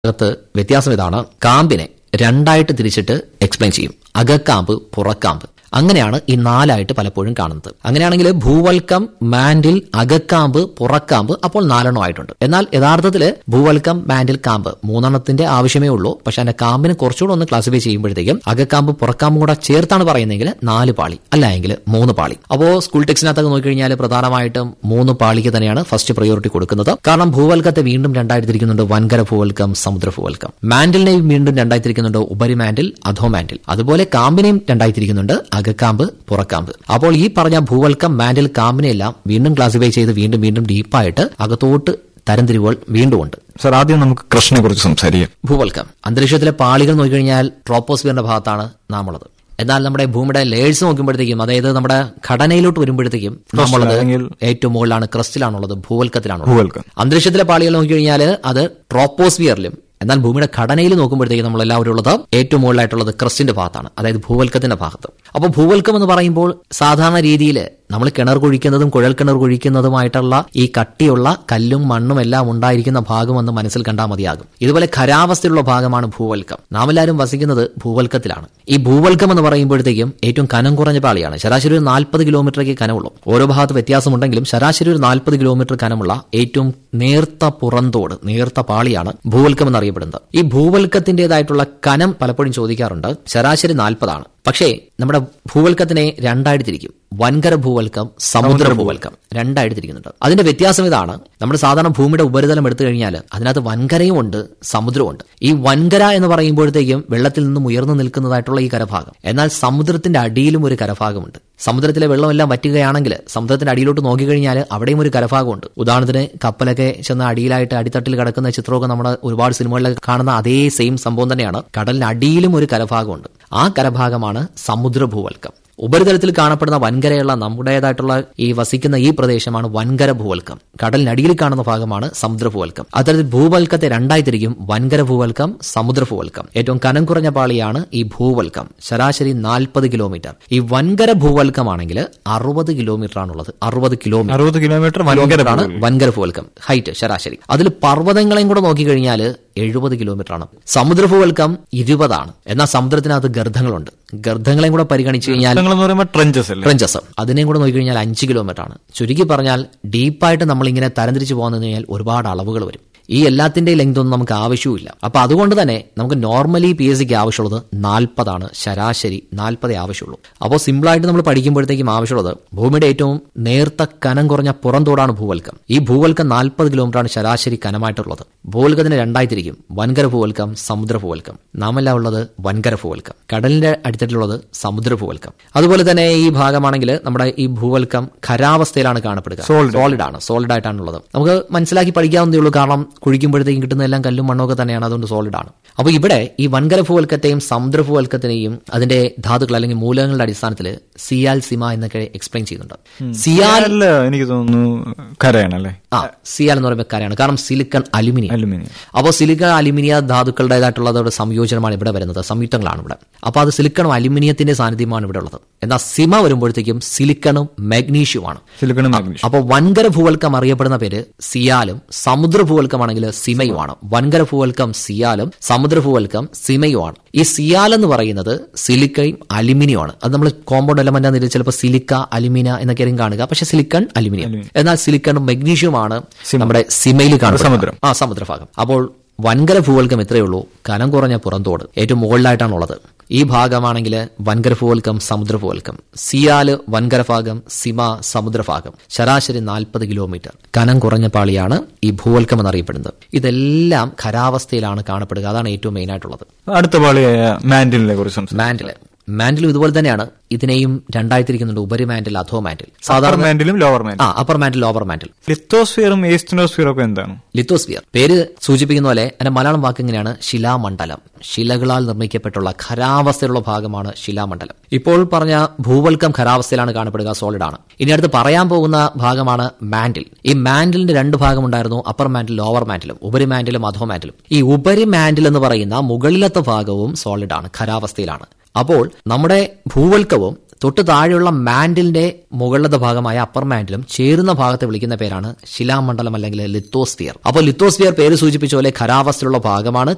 അകത്ത് വ്യത്യാസം ഇതാണ് കാമ്പിനെ രണ്ടായിട്ട് തിരിച്ചിട്ട് എക്സ്പ്ലെയിൻ ചെയ്യും അകക്കാമ്പ് പുറക്കാമ്പ് അങ്ങനെയാണ് ഈ നാലായിട്ട് പലപ്പോഴും കാണുന്നത് അങ്ങനെയാണെങ്കിൽ ഭൂവൽക്കം മാൻഡിൽ അകക്കാമ്പ് പുറക്കാമ്പ് അപ്പോൾ നാലെണ്ണം ആയിട്ടുണ്ട് എന്നാൽ യഥാർത്ഥത്തിൽ ഭൂവൽക്കം മാൻഡിൽ കാമ്പ് മൂന്നെണ്ണത്തിന്റെ ആവശ്യമേ ഉള്ളൂ പക്ഷെ അതിന്റെ കാമ്പിനെ കുറച്ചുകൂടെ ഒന്ന് ക്ലാസിഫൈ ചെയ്യുമ്പോഴത്തേക്കും അകക്കാമ്പ് പുറക്കാമ്പും കൂടെ ചേർത്താണ് പറയുന്നതെങ്കിൽ നാല് പാളി അല്ല എങ്കിൽ മൂന്ന് പാളി അപ്പോൾ സ്കൂൾ ടെക്സ്റ്റിനകത്തൊക്കെ നോക്കിക്കഴിഞ്ഞാൽ പ്രധാനമായിട്ടും മൂന്ന് പാളിക്ക് തന്നെയാണ് ഫസ്റ്റ് പ്രയോറിറ്റി കൊടുക്കുന്നത് കാരണം ഭൂവൽക്കത്തെ വീണ്ടും രണ്ടായി തിരിക്കുന്നുണ്ട് വൻകര ഭൂവൽക്കം സമുദ്ര ഭൂവൽക്കം മാൻഡിലിനെയും വീണ്ടും രണ്ടായി തിരിക്കുന്നുണ്ട് ഉപരി മാൻഡിൽ അധോ മാൻഡിൽ അതുപോലെ കാമ്പിനെയും രണ്ടായി തിരിക്കുന്നുണ്ട് അകക്കാമ്പ് പുറക്കാമ്പ് അപ്പോൾ ഈ പറഞ്ഞ ഭൂവൽക്കം മാൻഡിൽ കാമ്പിനെയെല്ലാം വീണ്ടും ക്ലാസിഫൈ ചെയ്ത് വീണ്ടും വീണ്ടും ഡീപ്പായിട്ട് അകത്തോട്ട് തരംതിരിവുകൾ വീണ്ടും ഉണ്ട് സർ ആദ്യം നമുക്ക് കൃഷ്ണനെ കുറിച്ച് സംസാരിക്കാം ഭൂവൽക്കം അന്തരീക്ഷത്തിലെ പാളികൾ നോക്കിക്കഴിഞ്ഞാൽ ട്രോപ്പോസ്ഫിയറിന്റെ ഭാഗത്താണ് നാം ഉള്ളത് എന്നാൽ നമ്മുടെ ഭൂമിയുടെ ലേഴ്സ് നോക്കുമ്പോഴത്തേക്കും അതായത് നമ്മുടെ ഘടനയിലോട്ട് വരുമ്പോഴത്തേക്കും നമ്മളുള്ളത് അല്ലെങ്കിൽ ഏറ്റവും മുകളിലാണ് ക്രസ്റ്റിലാണുള്ളത് ഭൂവൽക്കത്തിലാണുള്ളത് ഭൂവൽക്കം അന്തരീക്ഷത്തിലെ പാളികൾ നോക്കിക്കഴിഞ്ഞാൽ അത് ട്രോപ്പോസ്ഫിയറിലും എന്നാൽ ഭൂമിയുടെ ഘടനയിൽ നോക്കുമ്പോഴത്തേക്ക് നമ്മൾ എല്ലാവരും ഉള്ളത് ഏറ്റവും മുകളിലായിട്ടുള്ളത് ക്രസ്റ്റിന്റെ ഭാഗത്താണ് അതായത് ഭൂവൽക്കത്തിന്റെ ഭാഗത്ത് അപ്പോൾ ഭൂവൽക്കം എന്ന് പറയുമ്പോൾ സാധാരണ രീതിയിൽ നമ്മൾ കിണർ കുഴിക്കുന്നതും കുഴൽ കിണർ കുഴിക്കുന്നതുമായിട്ടുള്ള ഈ കട്ടിയുള്ള കല്ലും മണ്ണും എല്ലാം ഉണ്ടായിരിക്കുന്ന ഭാഗമെന്ന് മനസ്സിൽ കണ്ടാൽ മതിയാകും ഇതുപോലെ ഖരാവസ്ഥയുള്ള ഭാഗമാണ് ഭൂവൽക്കം നാം എല്ലാവരും വസിക്കുന്നത് ഭൂവൽക്കത്തിലാണ് ഈ ഭൂവൽക്കം എന്ന് പറയുമ്പോഴത്തേക്കും ഏറ്റവും കനം കുറഞ്ഞ പാളിയാണ് ശരാശരി ഒരു നാൽപ്പത് കിലോമീറ്ററൊക്കെ കനമുള്ളൂ ഓരോ ഭാഗത്ത് വ്യത്യാസമുണ്ടെങ്കിലും ശരാശരി ഒരു നാൽപ്പത് കിലോമീറ്റർ കനമുള്ള ഏറ്റവും നേർത്ത പുറന്തോട് നേർത്ത പാളിയാണ് ഭൂവൽക്കം എന്നറിയപ്പെടുന്നത് ഈ ഭൂവൽക്കത്തിന്റേതായിട്ടുള്ള കനം പലപ്പോഴും ചോദിക്കാറുണ്ട് ശരാശരി നാൽപ്പതാണ് പക്ഷേ നമ്മുടെ ഭൂവൽക്കത്തിനെ രണ്ടായിട്ട് തിരിക്കും വൻകര ഭൂവൽക്കം സമുദ്ര ഭൂവൽക്കം രണ്ടായിട്ട് തിരിക്കുന്നുണ്ട് അതിന്റെ വ്യത്യാസം ഇതാണ് നമ്മുടെ സാധാരണ ഭൂമിയുടെ ഉപരിതലം എടുത്തു കഴിഞ്ഞാൽ അതിനകത്ത് വൻകരയും ഉണ്ട് സമുദ്രമുണ്ട് ഈ വൻകര എന്ന് പറയുമ്പോഴത്തേക്കും വെള്ളത്തിൽ നിന്നും ഉയർന്നു നിൽക്കുന്നതായിട്ടുള്ള ഈ കരഭാഗം എന്നാൽ സമുദ്രത്തിന്റെ അടിയിലും ഒരു കരഭാഗമുണ്ട് സമുദ്രത്തിലെ വെള്ളമെല്ലാം വറ്റുകയാണെങ്കിൽ സമുദ്രത്തിന്റെ അടിയിലോട്ട് നോക്കിക്കഴിഞ്ഞാൽ അവിടെയും ഒരു കരഭാഗമുണ്ട് ഉദാഹരണത്തിന് കപ്പലൊക്കെ ചെന്ന് അടിയിലായിട്ട് അടിത്തട്ടിൽ കിടക്കുന്ന ചിത്രമൊക്കെ നമ്മുടെ ഒരുപാട് സിനിമകളിലൊക്കെ കാണുന്ന അതേ സെയിം സംഭവം തന്നെയാണ് കടലിന് അടിയിലും ഒരു കരഭാഗമുണ്ട് ആ കരഭാഗമാണ് സമുദ്ര ഭൂവൽക്കം ഉപരിതലത്തിൽ കാണപ്പെടുന്ന വൻകരയുള്ള നമ്മുടേതായിട്ടുള്ള ഈ വസിക്കുന്ന ഈ പ്രദേശമാണ് വൻകര ഭൂവൽക്കം കടലിനടിയിൽ കാണുന്ന ഭാഗമാണ് സമുദ്ര ഭൂവൽക്കം അത്തരത്തിൽ ഭൂവൽക്കത്തെ രണ്ടായി തിരിക്കും വൻകര ഭൂവൽക്കം സമുദ്ര ഭൂവൽക്കം ഏറ്റവും കനം കുറഞ്ഞ പാളിയാണ് ഈ ഭൂവൽക്കം ശരാശരി നാൽപ്പത് കിലോമീറ്റർ ഈ വൻകര ഭൂവൽക്കമാണെങ്കിൽ അറുപത് കിലോമീറ്റർ ആണുള്ളത് അറുപത് കിലോമീറ്റർ അറുപത് കിലോമീറ്റർ വൻകര ആണ് വൻകര ഭൂവൽക്കം ഹൈറ്റ് ശരാശരി അതിൽ പർവ്വതങ്ങളെയും കൂടെ നോക്കിക്കഴിഞ്ഞാൽ എഴുപത് കിലോമീറ്റർ ആണ് സമുദ്ര ഭൂവൽക്കം ഇരുപതാണ് എന്നാൽ സമുദ്രത്തിനകത്ത് ഗർഭങ്ങളുണ്ട് ഗർഭങ്ങളെയും കൂടെ പരിഗണിച്ചു കഴിഞ്ഞാൽ എന്ന് പറയുമ്പോൾ ട്രെഞ്ചസ് അല്ലേ ട്രെഞ്ചസ് അതിനെയും കൂടെ നോക്കിക്കഴിഞ്ഞാൽ അഞ്ച് കിലോമീറ്റർ ആണ് ചുരുക്കി പറഞ്ഞാൽ ഡീപ്പായിട്ട് നമ്മൾ ഇങ്ങനെ തരംതിരിച്ച് പോകുന്നു കഴിഞ്ഞാൽ ഒരുപാട് അളവുകൾ വരും ഈ എല്ലാത്തിന്റെ ലെങ്ത് ഒന്നും നമുക്ക് ആവശ്യമില്ല അപ്പൊ അതുകൊണ്ട് തന്നെ നമുക്ക് നോർമലി പി എസ് സിക്ക് ആവശ്യമുള്ളത് നാൽപ്പതാണ് ശരാശരി നാൽപ്പതേ ആവശ്യമുള്ളൂ അപ്പോൾ സിമ്പിളായിട്ട് നമ്മൾ പഠിക്കുമ്പോഴത്തേക്കും ആവശ്യമുള്ളത് ഭൂമിയുടെ ഏറ്റവും നേർത്ത കനം കുറഞ്ഞ പുറന്തോടാണ് ഭൂവൽക്കം ഈ ഭൂവൽക്കം നാൽപ്പത് കിലോമീറ്ററാണ് ശരാശരി കനമായിട്ടുള്ളത് ഭൂവൽക്കത്തിന് രണ്ടായി തിരിക്കും വൻകര ഭൂവൽക്കം സമുദ്ര ഭൂവൽക്കം നാമെല്ലാം ഉള്ളത് വൻകര ഭൂവൽക്കം കടലിന്റെ അടിത്തട്ടിലുള്ളത് സമുദ്ര ഭൂവൽക്കം അതുപോലെ തന്നെ ഈ ഭാഗമാണെങ്കിൽ നമ്മുടെ ഈ ഭൂവൽക്കം ഖരാവസ്ഥയിലാണ് കാണപ്പെടുക സോളിഡ് ആണ് സോളിഡ് ആയിട്ടാണുള്ളത് നമുക്ക് മനസ്സിലാക്കി പഠിക്കാവുന്നതേ ഉള്ളൂ കാരണം കുഴിക്കുമ്പോഴത്തേക്കും കിട്ടുന്ന എല്ലാം കല്ലും മണ്ണൊക്കെ തന്നെയാണ് അതുകൊണ്ട് സോളിഡ് ആണ് അപ്പോൾ ഇവിടെ ഈ വൻകര ഭൂവൽക്കത്തെയും സമുദ്ര ഭൂവൽക്കത്തിനെയും അതിന്റെ ധാതുക്കൾ അല്ലെങ്കിൽ മൂലകങ്ങളുടെ അടിസ്ഥാനത്തിൽ സിയാൽ സിമ എന്നൊക്കെ എക്സ്പ്ലെയിൻ ചെയ്യുന്നുണ്ട് സിയാൽ അല്ല എനിക്ക് തോന്നുന്നു കരയാണല്ലേ ആ സിയാൽ എന്ന് പറയുമ്പോൾ കാര്യമാണ് കാരണം സിലിക്കൺ അലുമിനിയം അലുമിനിയം അപ്പോൾ സിലിക്കൺ അലുമിനിയ ധാതുക്കളുടേതായിട്ടുള്ള സംയോജനമാണ് ഇവിടെ വരുന്നത് സംയുക്തങ്ങളാണ് ഇവിടെ അപ്പോൾ അത് സിലിക്കണും അലുമിനിയത്തിന്റെ സാന്നിധ്യമാണ് ഇവിടെ ഉള്ളത് എന്നാൽ സിമ വരുമ്പോഴത്തേക്കും സിലിക്കണും മാഗ്നീഷ്യവുമാണ് സിലിക്കണും മാഗ്നീഷ്യം അപ്പോൾ വൻകര ഭൂവൽക്കം അറിയപ്പെടുന്ന പേര് സിയാലും സമുദ്ര ഭൂവൽക്കമാണെങ്കിൽ സിമയുമാണ് വൻകര ഭൂവൽക്കം സിയാലും സമുദ്ര ഭൂവൽക്കം സിമയുമാണ് ഈ സിയാൽ എന്ന് പറയുന്നത് സിലിക്കയും അലുമിനിയമാണ് അത് നമ്മൾ കോമ്പൗണ്ട് എലമെന്റ് എന്ന് ചിലപ്പോൾ സിലിക്ക അലുമിന എന്നൊക്കെ ആയിരിക്കും കാണുക പക്ഷെ സിലിക്കൺ അലുമിനിയം എന്നാൽ സിലിക്കണും മഗ്നീഷ്യവുമാണ് നമ്മുടെ സിമയിൽ കാണുന്നത് സമുദ്രം. ആ സമുദ്രഭാഗം അപ്പോൾ വൻകര ഭൂവൽക്കം ഇത്രയേ ഉള്ളൂ കനം കുറഞ്ഞ പുറന്തോട് ഏറ്റവും മുകളിലായിട്ടാണുള്ളത് ഈ ഭാഗമാണെങ്കിൽ വൻകര ഭൂവൽക്കം സമുദ്ര ഭൂവൽക്കം സിയാല് വൻകര ഭാഗം സിമ സമുദ്രഭാഗം ശരാശരി നാൽപ്പത് കിലോമീറ്റർ കനം കുറഞ്ഞ പാളിയാണ് ഈ ഭൂവൽക്കം എന്നറിയപ്പെടുന്നത് ഇതെല്ലാം ഖരാവസ്ഥയിലാണ് കാണപ്പെടുക അതാണ് ഏറ്റവും മെയിൻ ആയിട്ടുള്ളത് അടുത്ത പാളിയായ മാൻഡിലിനെ കുറിച്ച് സംസാരിക്കാം മാൻഡില് മാൻഡിലും ഇതുപോലെ തന്നെയാണ് ഇതിനെയും രണ്ടായി തിരിക്കുന്നുണ്ട് ഉപരി മാൻഡിൽ അധോ മാൻഡിൽ അപ്പർ സാധാരണ മാൻഡിലും ലോവർ മാൻഡിലും ആ അപ്പർ മാൻഡിൽ ലോവർ മാൻഡിൽ ലിത്തോസ്ഫിയറും ഈസ്റ്റനോസ്ഫിയറും ഒക്കെ എന്താണ് ലിത്തോസ്ഫിയർ പേര് സൂചിപ്പിക്കുന്ന പോലെ അതിന്റെ മലയാളം വാക്ക് ഇങ്ങനെയാണ് ശിലാമണ്ഡലം ശിലകളാൽ നിർമ്മിക്കപ്പെട്ടുള്ള ഖരാവസ്ഥയിലുള്ള ഭാഗമാണ് ശിലാമണ്ഡലം ഇപ്പോൾ പറഞ്ഞ ഭൂവൽക്കം ഖരാവസ്ഥയിലാണ് കാണപ്പെടുക സോളിഡ് ആണ് ഇനി അടുത്ത് പറയാൻ പോകുന്ന ഭാഗമാണ് മാൻഡിൽ ഈ മാൻഡിലിന്റെ രണ്ട് ഭാഗം ഉണ്ടായിരുന്നു അപ്പർ മാൻഡിൽ ലോവർ മാൻഡിലും ഉപരി മാൻഡിലും അധോ മാൻഡിലും ഈ ഉപരി മാൻഡിൽ എന്ന് പറയുന്ന മുകളിലത്തെ ഭാഗവും സോളിഡ് ആണ് ഖരാവസ്ഥയിലാണ് അപ്പോൾ നമ്മുടെ ഭൂവൽക്കവും തൊട്ട് താഴെയുള്ള മാൻഡിലിന്റെ മുകളിലത്തെ ഭാഗമായ അപ്പർ മാൻഡിലും ചേരുന്ന ഭാഗത്തെ വിളിക്കുന്ന പേരാണ് ശിലാമണ്ഡലം അല്ലെങ്കിൽ ലിത്തോസ്ഫിയർ അപ്പോൾ ലിത്തോസ്ഫിയർ പേര് സൂചിപ്പിച്ച പോലെ ഖരാവസ്ഥയിലുള്ള ഭാഗമാണ്